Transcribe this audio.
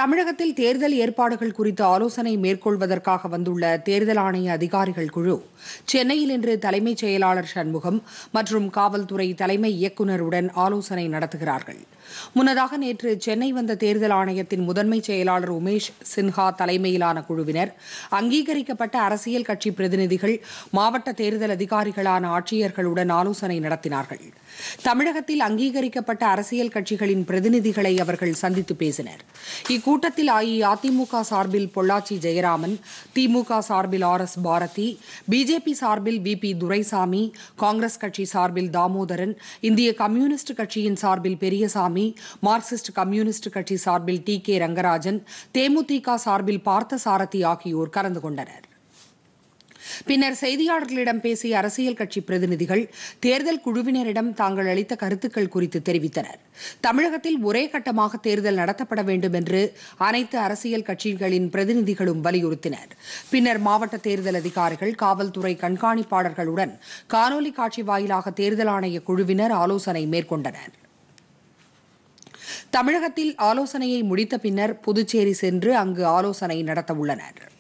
தமிழகத்தில் தேர்தல் ஏற்பாடுகள் குறித்து ஆலோசனை மேற்கொள்வதற்காக வந்துள்ள தேர்தல் ஆணைய அதிகாரிகள் குழு சென்னையில் இன்று தலைமைச் செயலாளர் சண்முகம் மற்றும் காவல்துறை தலைமை இயக்குநருடன் ஆலோசனை நடத்துகிறார்கள் முன்னதாக நேற்று சென்னை வந்த தேர்தல் ஆணையத்தின் முதன்மை செயலாளர் உமேஷ் சின்ஹா தலைமையிலான குழுவினர் அங்கீகரிக்கப்பட்ட அரசியல் கட்சி பிரதிநிதிகள் மாவட்ட தேர்தல் அதிகாரிகளான ஆட்சியர்களுடன் ஆலோசனை நடத்தினார்கள் தமிழகத்தில் அங்கீகரிக்கப்பட்ட அரசியல் கட்சிகளின் பிரதிநிதிகளை அவர்கள் சந்தித்து பேசினர் இக்கூட்டத்தில் அஇஅதிமுக சார்பில் பொள்ளாச்சி ஜெயராமன் திமுக சார்பில் ஆர் எஸ் பாரதி பிஜேபி சார்பில் வி பி துரைசாமி காங்கிரஸ் கட்சி சார்பில் தாமோதரன் இந்திய கம்யூனிஸ்ட் கட்சியின் சார்பில் பெரியசாமி மார்க்சிஸ்ட் கம்யூனிஸ்ட் கட்சி சார்பில் டி கே ரங்கராஜன் தேமுதிக சார்பில் பார்த்தசாரதி ஆகியோர் கலந்து கொண்டனர் பின்னர் செய்தியாளர்களிடம் பேசிய அரசியல் கட்சி பிரதிநிதிகள் தேர்தல் குழுவினரிடம் தாங்கள் அளித்த கருத்துக்கள் குறித்து தெரிவித்தனர் தமிழகத்தில் ஒரே கட்டமாக தேர்தல் நடத்தப்பட வேண்டும் என்று அனைத்து அரசியல் கட்சிகளின் பிரதிநிதிகளும் வலியுறுத்தினர் பின்னர் மாவட்ட தேர்தல் அதிகாரிகள் காவல்துறை கண்காணிப்பாளர்களுடன் காணொலி காட்சி வாயிலாக தேர்தல் ஆணைய குழுவினர் ஆலோசனை மேற்கொண்டனர் தமிழகத்தில் ஆலோசனையை முடித்த பின்னர் புதுச்சேரி சென்று அங்கு ஆலோசனை நடத்த உள்ளனர்